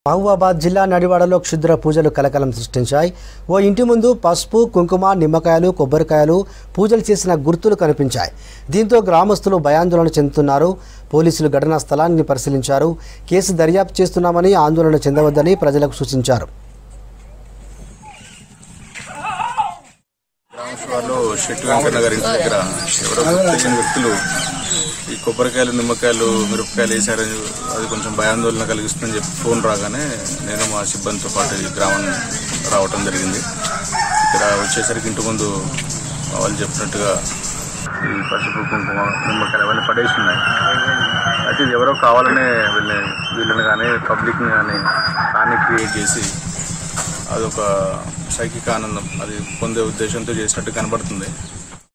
మహబూబాబాద్ జిల్లా నడివాడలో క్షుద్ర పూజలు కలకలం సృష్టించాయి ఓ ఇంటి ముందు పసుపు కుంకుమ నిమ్మకాయలు కొబ్బరికాయలు పూజలు చేసిన గుర్తులు కనిపించాయి దీంతో గ్రామస్తులు భయాందోళన చెందుతున్నారు పోలీసులు ఘటనా స్థలాన్ని పరిశీలించారు కేసు దర్యాప్తు చేస్తున్నామని ఆందోళన చెందవద్దని ప్రజలకు సూచించారు గ్రామసభలో షెట్టి వెంకన్న గారి ఇంటి దగ్గర ఎవరో తెలియని వ్యక్తులు ఈ కొబ్బరికాయలు నిమ్మకాయలు మిరపకాయలు వేశారని అది కొంచెం భయాందోళన కలిగిస్తుందని చెప్పి ఫోన్ రాగానే నేను మా సిబ్బందితో పాటు ఈ గ్రామం రావటం జరిగింది ఇక్కడ వచ్చేసరికి ఇంటి ముందు వాళ్ళు చెప్పినట్టుగా ఈ పసుపు కుంకుమ నిమ్మకాయలు అవన్నీ పడేసి ఉన్నాయి అయితే ఇది ఎవరో కావాలనే వీళ్ళని వీళ్ళని కానీ పబ్లిక్ని కానీ దాన్ని క్రియేట్ చేసి అదొక సైకిక ఆనందం అది పొందే ఉద్దేశంతో చేసినట్టు కనబడుతుంది